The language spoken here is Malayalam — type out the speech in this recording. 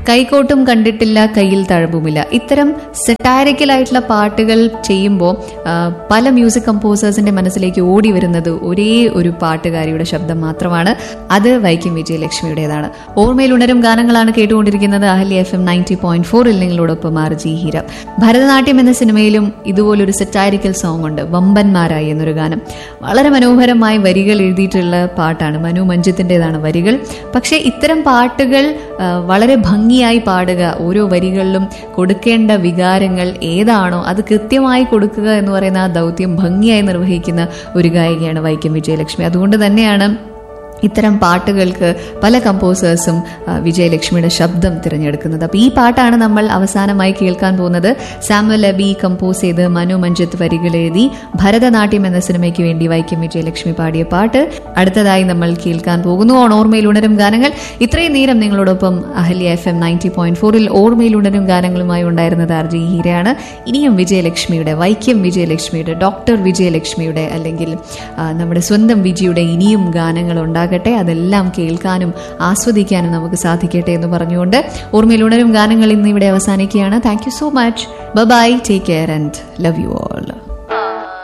കൈക്കോട്ടും കണ്ടിട്ടില്ല കയ്യിൽ തഴമ്പുമില്ല ഇത്തരം സെറ്റാരിക്കൽ ആയിട്ടുള്ള പാട്ടുകൾ ചെയ്യുമ്പോൾ പല മ്യൂസിക് കമ്പോസേഴ്സിന്റെ മനസ്സിലേക്ക് ഓടി വരുന്നത് ഒരേ ഒരു പാട്ടുകാരിയുടെ ശബ്ദം മാത്രമാണ് അത് വൈക്കം വിജയലക്ഷ്മിയുടേതാണ് ഓർമ്മയിൽ ഉണരും ഗാനങ്ങളാണ് കേട്ടുകൊണ്ടിരിക്കുന്നത് അഹല്യ എഫ് എം നയൻറ്റി പോയിന്റ് ഫോറിൽ നിങ്ങളോടൊപ്പം ആർ ജി ഹീര ഭരതനാട്യം എന്ന സിനിമയിലും ഇതുപോലൊരു സെറ്റാരിക്കൽ സോങ് ഉണ്ട് വമ്പന്മാരായി എന്നൊരു ഗാനം വളരെ മനോഹരമായി വരികൾ എഴുതിയിട്ടുള്ള പാട്ടാണ് മനു മഞ്ജിത്തിൻ്റെതാണ് വരികൾ പക്ഷേ ഇത്തരം പാട്ടുകൾ ആ, വളരെ ഭംഗിയായി പാടുക ഓരോ വരികളിലും കൊടുക്കേണ്ട വികാരങ്ങൾ ഏതാണോ അത് കൃത്യമായി കൊടുക്കുക എന്ന് പറയുന്ന ആ ദൗത്യം ഭംഗിയായി നിർവഹിക്കുന്ന ഒരു ഗായികയാണ് വൈക്കം വിജയലക്ഷ്മി അതുകൊണ്ട് തന്നെയാണ് ഇത്തരം പാട്ടുകൾക്ക് പല കമ്പോസേഴ്സും ആ, വിജയലക്ഷ്മിയുടെ ശബ്ദം തിരഞ്ഞെടുക്കുന്നത് അപ്പോൾ ഈ പാട്ടാണ് നമ്മൾ അവസാനമായി കേൾക്കാൻ പോകുന്നത് സാമുവൽ അബി കമ്പോസ് ചെയ്ത് മനു മഞ്ജിത്ത് വരികൾ എഴുതി ഭരതനാട്യം എന്ന സിനിമയ്ക്ക് വേണ്ടി വൈക്കം വിജയലക്ഷ്മി പാടിയ പാട്ട് അടുത്തതായി നമ്മൾ കേൾക്കാൻ പോകുന്നു ഓൺ ഓർമ്മയിൽ ഉണരും ഗാനങ്ങൾ ഇത്രയും നേരം നിങ്ങളോടൊപ്പം അഹല്യ എഫ് എം നയൻറ്റി പോയിന്റ് ഫോറിൽ ഓർമ്മയിൽ ഉണരും ഗാനങ്ങളുമായി ഉണ്ടായിരുന്നത് ആർ ജി ഹീരയാണ് ഇനിയും വിജയലക്ഷ്മിയുടെ വൈക്കം വിജയലക്ഷ്മിയുടെ ഡോക്ടർ വിജയലക്ഷ്മിയുടെ അല്ലെങ്കിൽ ആ, നമ്മുടെ സ്വന്തം വിജിയുടെ ഇനിയും ഗാനങ്ങൾ ഉണ്ടാകട്ടെ അതെല്ലാം കേൾക്കാനും ആസ്വദിക്കാനും നമുക്ക് സാധിക്കട്ടെ എന്ന് പറഞ്ഞുകൊണ്ട് ഓർമ്മയിൽ ഉണരും ഗാനങ്ങൾ ഇന്ന് ഇവിടെ അവസാനിക്കുകയാണ് thank you so much bye take care and love you all